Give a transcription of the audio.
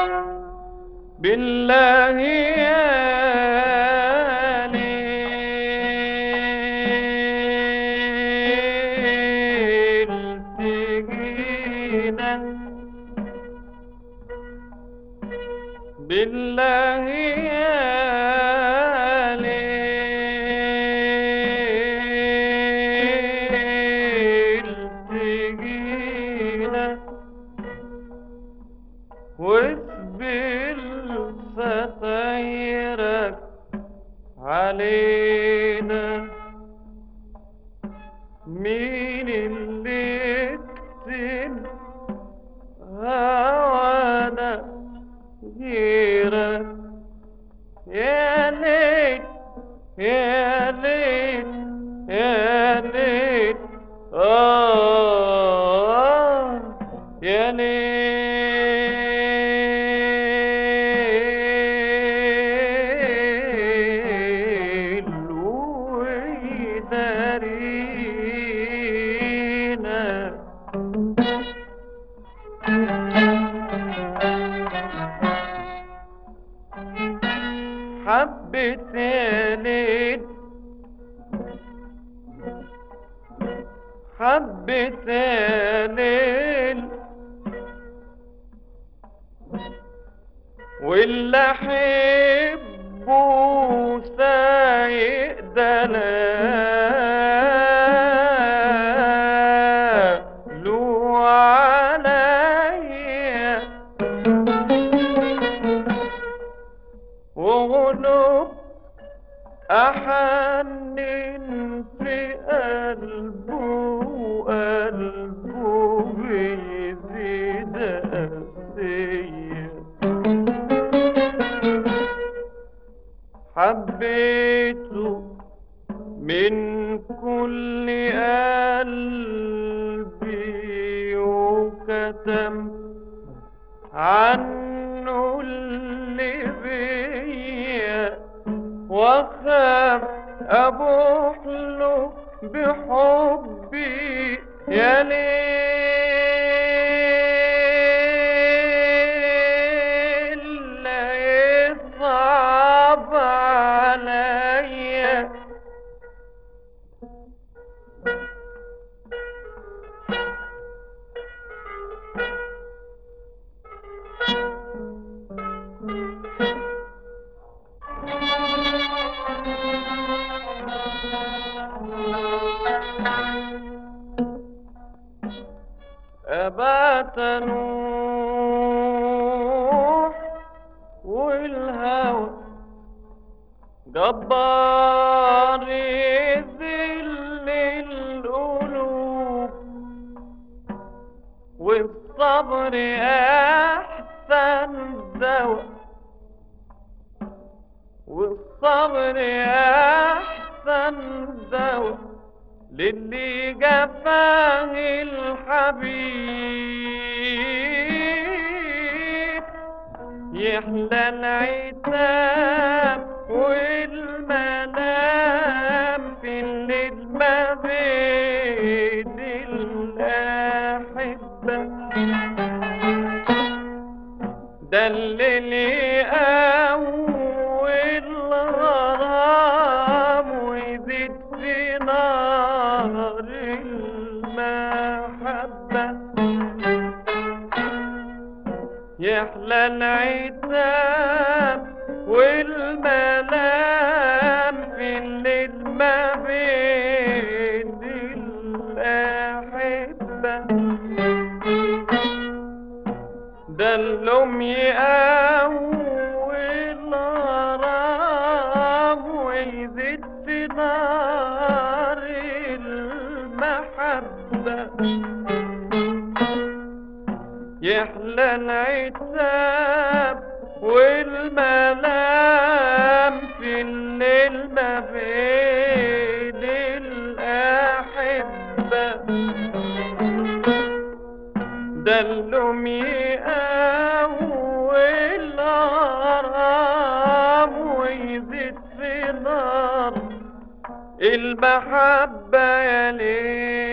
بالله يا ليل تجينا بالله يا ليل تجينا واثبر ستيرك علينا مين اللي اكتب هوانا غيرك يا ليل يا ليل يا ليل آه يا ليل ويدارينا حبة يا ليل حبة يا ليل واللي احبه سايق دلاله عليا وغلب أحنن في قلبه وقلبه بيزيد قسيه حبيته من كل قلبي وكتم عنه اللي بيا واخاف ابوح له بحبي يا ليل لا يصعب عليا أبات نوح والهوى جبار ذل القلوب والصبر أحسن دواء والصبر أحسن دواء للي جفاه الحبيب يحلى العتاب والمنام في الليل ما بين الأحبة ده اللي أول غرام ويزيد في نار المحبة يحلى العتاب والملام في الليل ما بين الأحبة ده اللوم يقوي غرام ويزيد في نار المحبة يحلى العتاب والملام في الليل ما بين الأحبة ده اللوم يقوي الغرام ويزيد في نار المحبة يا ليل